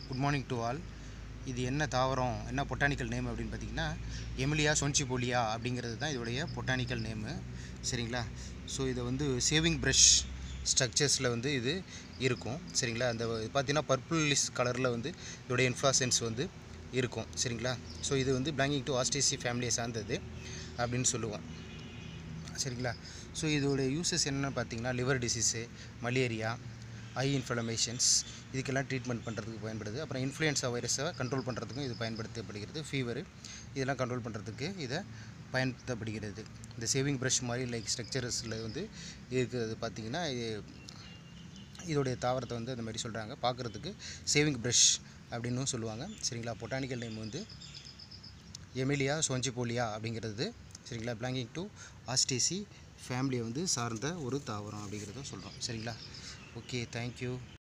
good morning to all இது என்ன தாவரம் என்ன பொட்டானிக்கல் நேம் அப்படின்னு பார்த்தீங்கன்னா எமிலியா சொன்சிபோலியா அப்படிங்கிறது தான் இதோடைய பொட்டானிக்கல் நேமு சரிங்களா ஸோ இதை வந்து சேவிங் ப்ரஷ் ஸ்ட்ரக்சர்ஸில் வந்து இது இருக்கும் சரிங்களா அந்த பார்த்தீங்கன்னா பர்பிளிஷ் கலரில் வந்து இதோடைய இன்ஃப்ளாசன்ஸ் வந்து இருக்கும் சரிங்களா ஸோ இது வந்து பிளாங்கிங் டு ஆஸ்டேசி ஃபேமிலியை சார்ந்தது அப்படின்னு சொல்லுவோம் சரிங்களா ஸோ இதோட யூசஸ் என்னென்னு பார்த்தீங்கன்னா liver disease malaria eye inflammations இதுக்கெல்லாம் ட்ரீட்மெண்ட் பண்ணுறதுக்கு பயன்படுது அப்புறம் இன்ஃப்ளூயன்ஸா வைரஸை கண்ட்ரோல் பண்ணுறதுக்கும் இது பயன்படுத்தப்படுகிறது ஃபீவர் இதெல்லாம் கண்ட்ரோல் பண்ணுறதுக்கு இதை பயன்படுத்தப்படுகிறது இந்த சேவிங் ப்ரஷ் மாதிரி லைக் ஸ்ட்ரக்சர்ஸில் வந்து இருக்கிறது பார்த்திங்கன்னா இது- இதோடைய தாவரத்தை வந்து அந்த மாதிரி சொல்கிறாங்க பார்க்குறதுக்கு சேவிங் ப்ரஷ் அப்படின்னும் சொல்லுவாங்க சரிங்களா பொட்டானிக்கல் நேம் வந்து எமிலியா சோஞ்சிபோலியா அப்படிங்கிறது சரிங்களா பிளாங்கிங் டு ஆஸ்டேசி ஃபேமிலியை வந்து சார்ந்த ஒரு தாவரம் அப்படிங்கிறத சொல்கிறோம் சரிங்களா ஓகே தேங்க்யூ